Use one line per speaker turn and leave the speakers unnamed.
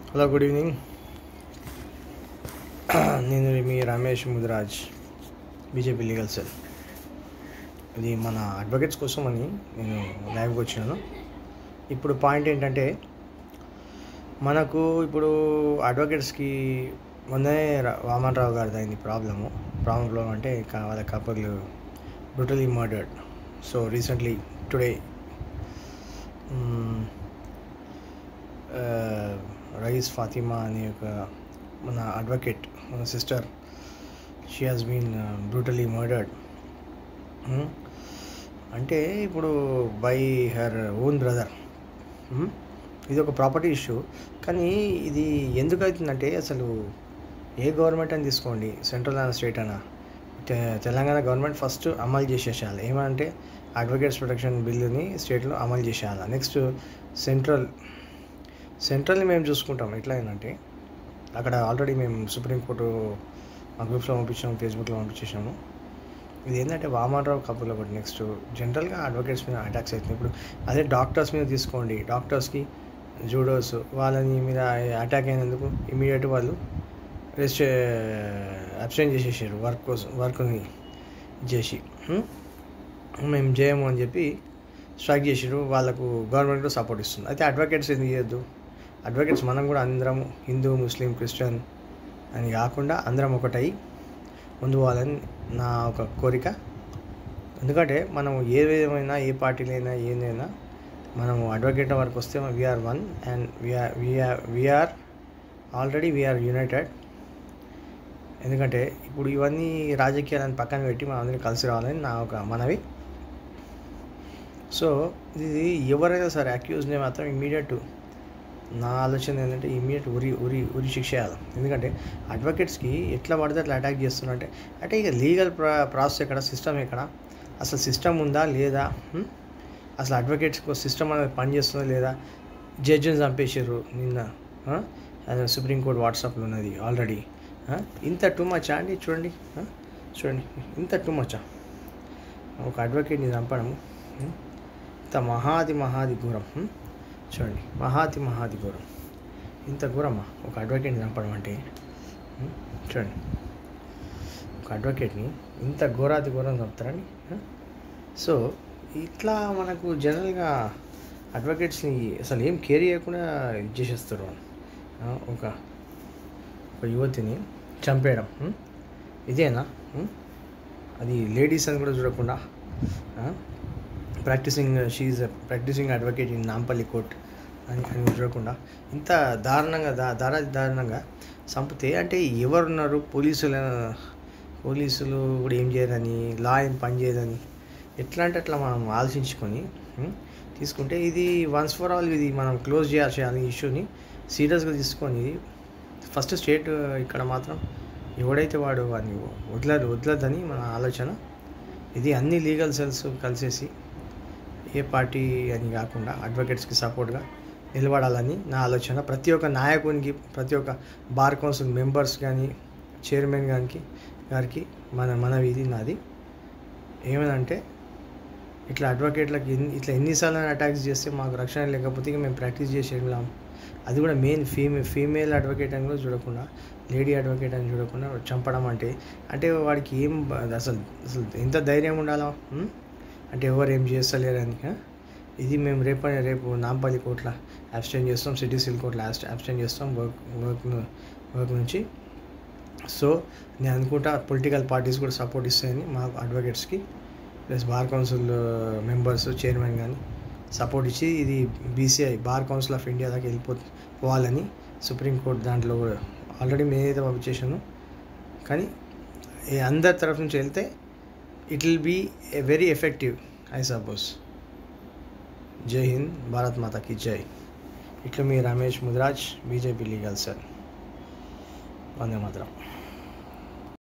Hello good evening నేను మీ Ramesh Mudiraj BJP legal cell ఇది మన అడ్వకేట్స్ కోసం అని నేను లైవ్కి వచ్చినాను ఇప్పుడు పాయింట్ ఏంటంటే మనకు ఇప్పుడు అడ్వకేట్స్కి మొన్ననే రా- వామన్ రావు గారిది అయింది ప్రాబ్లము ప్రాబ్లం అంటే కా- వాళ్ళ couple brutally murdered so recently today Rais Fatima అనే ఒక మన అడ్వకేట్ మన sister she has been brutally murdered అంటే ఇప్పుడు బై హర్ ఓన్ బ్రదర్ ఇది ఒక ప్రాపర్టీ ఇష్యూ కానీ ఇది ఎందుకు అవుతుందంటే అసలు ఏ గవర్నమెంట్ అని తీసుకోండి సెంట్రల్ అయినా స్టేట్ అయినా తె- తెలంగాణ గవర్నమెంట్ ఫస్ట్ అమలు చేసేసేయాలి ఏమంటే అడ్వకేట్స్ ప్రొటెక్షన్ బిల్లుని స్టేట్లో అమలు చేసేయాలి నెక్స్ట్ సెంట్రల్ సెంట్రల్ని మేము చూసుకుంటాం ఎట్లా ఏంటంటే అక్కడ ఆల్రెడీ మేము సుప్రీంకోర్టు మా గ్రూప్స్లో పంపించాము ఫేస్బుక్లో పంపించేసాము ఇది ఏంటంటే వామన్రావు కపుల్ ఒకటి నెక్స్ట్ జనరల్గా అడ్వకేట్స్ మీద అటాక్స్ అవుతుంది ఇప్పుడు అదే డాక్టర్స్ మీద తీసుకోండి డాక్టర్స్కి జూడోస్ వాళ్ళని మీద అటాక్ అయినందుకు ఇమీడియట్ వాళ్ళు రెస్ట్ అబ్సెంట్ చేసేసారు వర్క్ కోసం వర్క్ని చేసి హ్మ్? మేము చేయము అని చెప్పి స్ట్రైక్ చేసారు వాళ్ళకు గవర్నమెంట్ సపోర్ట్ ఇస్తుంది అయితే అడ్వకేట్స్ ఎందుకు చేయొద్దు అడ్వకేట్స్ మనం కూడా అందరం హిందూ ముస్లిం క్రిస్టియన్ అని కాకుండా అందరం ఒకటై ముందు పోవాలని నా ఒక కోరిక ఎందుకంటే మనం ఏ విధమైన ఏ పార్టీలైనా ఏదైనా మనము అడ్వకేట్ వరకు వస్తే we are one and we are we are we are already we are united ఎందుకంటే ఇప్పుడు ఇవన్నీ రాజకీయాలను పక్కన పెట్టి మనం అందరం కలిసి రావాలని నా ఒక మనవి సో ఇది ఎవరైనా సరే అక్యూజ్ని మాత్రం ఇమీడియట్ నా ఆలోచన ఏంటంటే ఇమీడియట్ ఉరి ఉరి ఉరి శిక్ష చేయాలి ఎందుకంటే అడ్వకేట్స్కి ఎట్లా పడితే అట్లా అటాక్ చేస్తున్నారంటే అంటే ఇక లీగల్ ప్రా ప్రాసెస్ ఎక్కడ సిస్టమ్ ఎక్కడ అసలు సిస్టమ్ ఉందా లేదా హ్మ్? అసలు అడ్వకేట్స్కి సిస్టమ్ అనేది పనిచేస్తుందా లేదా జడ్జిని చంపేసారు నిన్న ఆ? అది సుప్రీంకోర్టు వాట్సాప్లో ఉన్నది ఆల్రెడీ ఇంత టూ మచా అండి చూడండి ఆ? చూడండి ఇంత టూ మచా ఒక అడ్వకేట్ని చంపడం హ్మ్? ఇంత మహాది మహాది ఘోరం హ్మ్? చూడండి మహాతి మహాది ఘోరం ఇంత ఘోరమ్మా ఒక అడ్వకేట్ని చంపడం అంటే హ్మ్? చూడండి ఒక అడ్వకేట్ని ఇంత ఘోరాతి ఘోరం చంపుతారండి ఆ? సో ఇట్లా మనకు జనరల్గా అడ్వకేట్స్ని అసలు ఏం కేర్ చేయకుండా ఇది చేసేస్తారు వాళ్ళు. ఆ, ఒక ఒక యువతిని చంపేయడం హ్మ్? ఇదేనా హ్మ్? అది లేడీస్ అని కూడా చూడకుండా practising she practising advocate in Nampally court అని అని చూడకుండా ఇంత దారుణంగా దా దారా దారుణంగా చంపితే అంటే ఎవరున్నారు పోలీసులు పోలీసులు కూడా ఏం చేయరని లా ఏం పని చేయదని ఎట్లా అంటే అట్లా మనం ఆలోచించుకొని ఉం, తీసుకుంటే ఇది వన్స్ ఫర్ ఆల్ ఇది మనం క్లోజ్ చేయాలి చేయాలి ఈ ఇష్యూని సీరియస్గా తీసుకొని ఫస్ట్ స్టేట్ ఇక్కడ మాత్రం ఎవడైతే వాడు వాడిని వదలదు వదలదని మన ఆలోచన ఇది అన్ని లీగల్ సెల్స్ కలిసేసి ఏ పార్టీ అని కాకుండా అడ్వకేట్స్కి సపోర్ట్గా నిలబడాలని నా ఆలోచన ప్రతి ఒక్క నాయకునికి ప్రతి ఒక్క బార్ కౌన్సిల్ మెంబర్స్ కానీ చైర్మన్ గారికి గారికి మన మనవి ఇది నాది ఏమనంటే ఇట్లా అడ్వకేట్లకి ఎన్ని ఇట్లా ఎన్నిసార్లు అటాక్స్ చేస్తే మాకు రక్షణ లేకపోతే ఇక మేము ప్రాక్టీస్ చేసి వెళ్ళాం అది కూడా మెయిన్ ఫీమే ఫీమేల్ అడ్వకేట్ అని కూడా చూడకుండా లేడీ అడ్వకేట్ అని చూడకుండా చంపడం అంటే అంటే వాడికి ఏం బ- అసలు అసలు ఎంత ధైర్యం ఉండాలా ఉం? అంటే ఎవరు ఏం చేస్తలేరని ఆ? ఇది మేము రేపు రేపు నాంపల్లి కోట్ల అబ్స్టెండ్ చేస్తాం సిటీ సిల్ కోట్ల అబ్స్టెండ్ చేస్తాం వర్క్ వర్క్ వర్క్ నుంచి సో నేను అనుకుంటా పొలిటికల్ పార్టీస్ కూడా సపోర్ట్ ఇస్తాయని మా అడ్వకేట్స్కి plus bar council members chairman కానీ సపోర్ట్ ఇచ్చి ఇది BCI bar council of India దాకా వెళ్ళిపో పోవాలని సుప్రీంకోర్టు దాంట్లో కూడా ఆల్రెడీ మేమైతే పంపించేసాను కానీ ఈ అందరి తరఫు నుంచి వెళ్తే it will be a very effective I suppose Jai Hind Bharat మాతాకి జై ఇట్లా మీ Ramesh Mudiraj BJP legal sir వందే మాత్రం